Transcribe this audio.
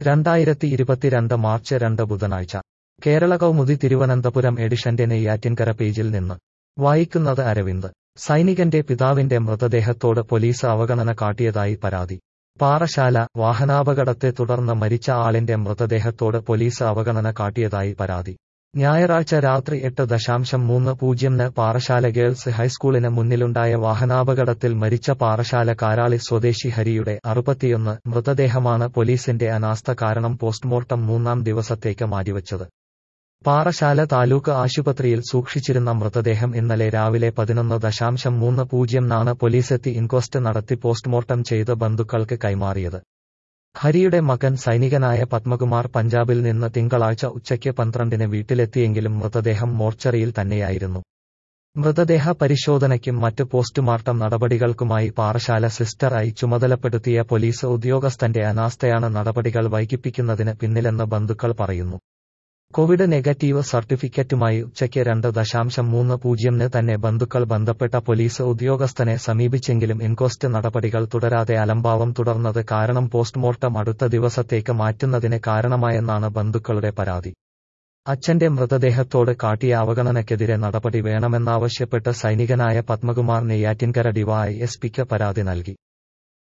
രണ്ടായിരത്തി ഇരുപത്തിരണ്ട് മാർച്ച് രണ്ട് ബുധനാഴ്ച കേരള കൗമുദി തിരുവനന്തപുരം എഡിഷന്റെ നെയ്യാറ്റിൻകര പേജിൽ നിന്ന് വായിക്കുന്നത് അരവിന്ദ് സൈനികന്റെ പിതാവിന്റെ മൃതദേഹത്തോട് പോലീസ് അവഗണന കാട്ടിയതായി പരാതി പാറശാല വാഹനാപകടത്തെ തുടർന്ന് മരിച്ച ആളിന്റെ മൃതദേഹത്തോട് പോലീസ് അവഗണന കാട്ടിയതായി പരാതി ഞായറാഴ്ച രാത്രി എട്ട് ദശാംശം മൂന്ന് പൂജ്യംന് പാറശാല ഗേൾസ് ഹൈസ്കൂളിന് മുന്നിലുണ്ടായ വാഹനാപകടത്തിൽ മരിച്ച പാറശാല കാരാളി സ്വദേശി ഹരിയുടെ അറുപത്തിയൊന്ന് മൃതദേഹമാണ് പോലീസിന്റെ അനാസ്ഥ കാരണം പോസ്റ്റ്മോർട്ടം മൂന്നാം ദിവസത്തേക്ക് മാറ്റിവച്ചത് പാറശാല താലൂക്ക് ആശുപത്രിയിൽ സൂക്ഷിച്ചിരുന്ന മൃതദേഹം ഇന്നലെ രാവിലെ പതിനൊന്ന് ദശാംശം മൂന്ന് പൂജ്യംനാണ് പോലീസെത്തി ഇൻക്വസ്റ്റ് നടത്തി പോസ്റ്റ്മോർട്ടം ചെയ്ത് ബന്ധുക്കൾക്ക് കൈമാറിയത് ഹരിയുടെ മകൻ സൈനികനായ പത്മകുമാർ പഞ്ചാബിൽ നിന്ന് തിങ്കളാഴ്ച ഉച്ചയ്ക്ക് പന്ത്രണ്ടിന് വീട്ടിലെത്തിയെങ്കിലും മൃതദേഹം മോർച്ചറിയിൽ തന്നെയായിരുന്നു മൃതദേഹ പരിശോധനയ്ക്കും മറ്റ് പോസ്റ്റ്മോർട്ടം നടപടികൾക്കുമായി പാറശാല സിസ്റ്ററായി ചുമതലപ്പെടുത്തിയ പോലീസ് ഉദ്യോഗസ്ഥന്റെ അനാസ്ഥയാണ് നടപടികൾ വൈകിപ്പിക്കുന്നതിന് പിന്നിലെന്ന് ബന്ധുക്കൾ പറയുന്നു കോവിഡ് നെഗറ്റീവ് സർട്ടിഫിക്കറ്റുമായി ഉച്ചയ്ക്ക് രണ്ട് ദശാംശം മൂന്ന് പൂജ്യംന് തന്നെ ബന്ധുക്കൾ ബന്ധപ്പെട്ട പോലീസ് ഉദ്യോഗസ്ഥനെ സമീപിച്ചെങ്കിലും ഇൻക്വസ്റ്റ് നടപടികൾ തുടരാതെ അലംഭാവം തുടർന്നത് കാരണം പോസ്റ്റ്മോർട്ടം അടുത്ത ദിവസത്തേക്ക് മാറ്റുന്നതിന് കാരണമായെന്നാണ് ബന്ധുക്കളുടെ പരാതി അച്ഛന്റെ മൃതദേഹത്തോട് കാട്ടിയ അവഗണനയ്ക്കെതിരെ നടപടി വേണമെന്നാവശ്യപ്പെട്ട് സൈനികനായ പത്മകുമാർ നെയ്യാറ്റിൻകര ഡിവൈഎസ്പിക്ക് പരാതി നൽകി